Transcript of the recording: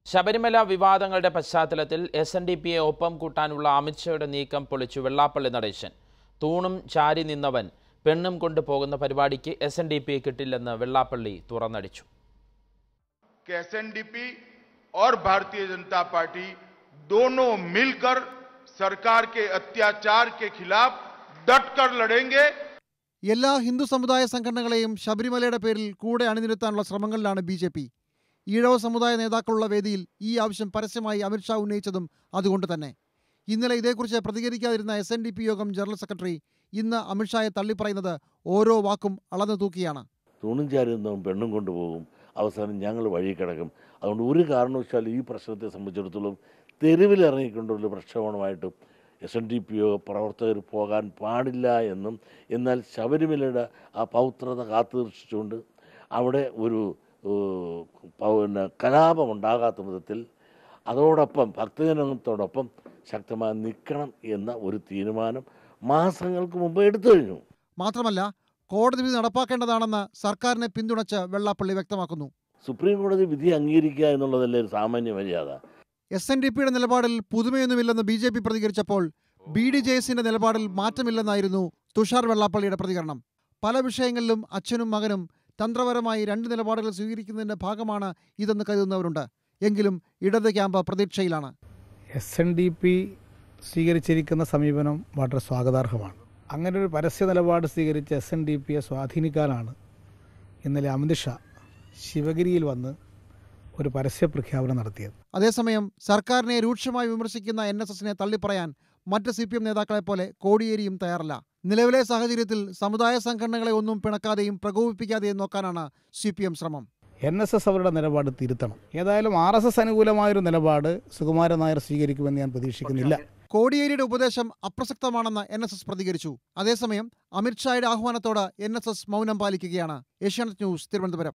ശബരിമല വിവാദങ്ങളുടെ പശ്ചാത്തലത്തിൽ S N D പിയെ ഒപ്പം കൂട്ടാനുള്ള അമിത്ഷായുടെ നീക്കം പൊളിച്ചു വെള്ളാപ്പള്ളി നടേശൻ തൂണും ചാരി നിന്നവൻ പെണ്ണും കൊണ്ടുപോകുന്ന പരിപാടിക്ക് എസ് എൻ ഡി പിയെ കിട്ടില്ലെന്ന് വെള്ളാപ്പള്ളി തുറന്നടിച്ചു कि एसएनडीपी और भारतीय जनता पार्टी दोनों मिलकर सरकार के अत्याचार के खिलाफ डटकर लड़ेंगे എല്ലാ ഹിന്ദു സമുദായ സംഘടനകളെയും ശബരിമലയുടെ പേരിൽ കൂടെ അണിനിരത്താനുള്ള ശ്രമങ്ങളിലാണ് ബി ജെ പി ഈഴവ സമുദായ നേതാക്കളുള്ള വേദിയിൽ ഈ ആവശ്യം പരസ്യമായി അമിത്ഷാ ഉന്നയിച്ചതും അതുകൊണ്ട് തന്നെ ഇന്നലെ ഇതേക്കുറിച്ച് പ്രതികരിക്കാതിരുന്ന S N D P Yogam general secretary ഇന്ന് അമിത്ഷായെ തള്ളിപ്പറയുന്നത് ഓരോ വാക്കും അളന്നു തൂക്കിയാണ് തൂണും ചാരുന്നവൻ പെണ്ണും കൊണ്ടുപോകും അവസാനം ഞങ്ങൾ വഴി കിടക്കും അതുകൊണ്ട് ഒരു കാരണവശാലും ഈ പ്രശ്നത്തെ സംബന്ധിച്ചിടത്തോളം തെരുവിലിറങ്ങിക്കൊണ്ടുള്ള പ്രക്ഷോഭണമായിട്ടും എസ് എൻ ഡി പി ഒ പ്രവർത്തകർ പോകാൻ പാടില്ല എന്നും എന്നാൽ ശബരിമലയുടെ ആ പൗത്രത കാത്തുസൂക്ഷിച്ചുകൊണ്ട് അവിടെ ഒരു ഏഹ്, പ- പിന്നെ കലാപം ഉണ്ടാകാത്ത വിധത്തിൽ അതോടൊപ്പം ഭക്തജനത്തോടൊപ്പം ശക്തമായി നിൽക്കണം എന്ന ഒരു തീരുമാനം മാസങ്ങൾക്ക് മുമ്പ് എടുത്തു കഴിഞ്ഞു മാത്രമല്ല കോടതി വിധി നടപ്പാക്കേണ്ടതാണെന്ന് സർക്കാരിനെ പിന്തുണച്ച് വെള്ളാപ്പള്ളി വ്യക്തമാക്കുന്നു സുപ്രീം കോടതി വിധി അംഗീകരിക്കുക എന്നുള്ളതല്ലേ ഒരു സാമാന്യ മര്യാദ എസ് എൻ ഡി പിയുടെ നിലപാടിൽ പുതുമയൊന്നുമില്ലെന്ന് ബി ജെ പി പ്രതികരിച്ചപ്പോൾ ബി ഡി ജെ എസിന്റെ നിലപാടിൽ മാറ്റമില്ലെന്നായിരുന്നു തുഷാർ വെള്ളാപ്പള്ളിയുടെ പ്രതികരണം പല വിഷയങ്ങളിലും അച്ഛനും മകനും തന്ത്രപരമായി രണ്ട് നിലപാടുകൾ സ്വീകരിക്കുന്നതിന്റെ ഭാഗമാണ് ഇതെന്ന് കരുതുന്നവരുണ്ട് എങ്കിലും ഇടത് ക്യാമ്പ് പ്രതീക്ഷയിലാണ് എസ് എൻ ഡി പി സ്വീകരിച്ചിരിക്കുന്ന സമീപനം വളരെ സ്വാഗതാർഹമാണ് അങ്ങനെ ഒരു പരസ്യ നിലപാട് സ്വീകരിച്ച എസ് എൻ ഡി പിയെ സ്വാധീനിക്കാനാണ് ഇന്നലെ അമിത്ഷാ ശിവഗിരിയിൽ വന്ന് ഒരു പരസ്യ പ്രഖ്യാപനം നടത്തിയത് അതേസമയം സർക്കാരിനെ രൂക്ഷമായി വിമർശിക്കുന്ന എൻ എസ് എസിനെ തള്ളിപ്പറയാൻ മറ്റ് സി പി എം നേതാക്കളെ പോലെ കോടിയേരിയും തയ്യാറല്ല നിലവിലെ സാഹചര്യത്തിൽ സമുദായ സംഘടനകളെ ഒന്നും പിണക്കാതെയും പ്രകോപിപ്പിക്കാതെയും നോക്കാനാണ് സി പി എം ശ്രമം എൻ എസ് എസ് അവരുടെ നിലപാട് തിരുത്തണം ഏതായാലും ആർ എസ് എസ് അനുകൂലമായൊരു നിലപാട് സുകുമാരൻ നായർ സ്വീകരിക്കുമെന്ന് ഞാൻ പ്രതീക്ഷിക്കുന്നില്ല കോടിയേരിയുടെ ഉപദേശം അപ്രസക്തമാണെന്ന് എൻ എസ് എസ് പ്രതികരിച്ചു അതേസമയം അമിത്ഷായുടെ ആഹ്വാനത്തോട് എൻ എസ് എസ് മൗനം പാലിക്കുകയാണ് ഏഷ്യാനെറ്റ് ന്യൂസ് തിരുവനന്തപുരം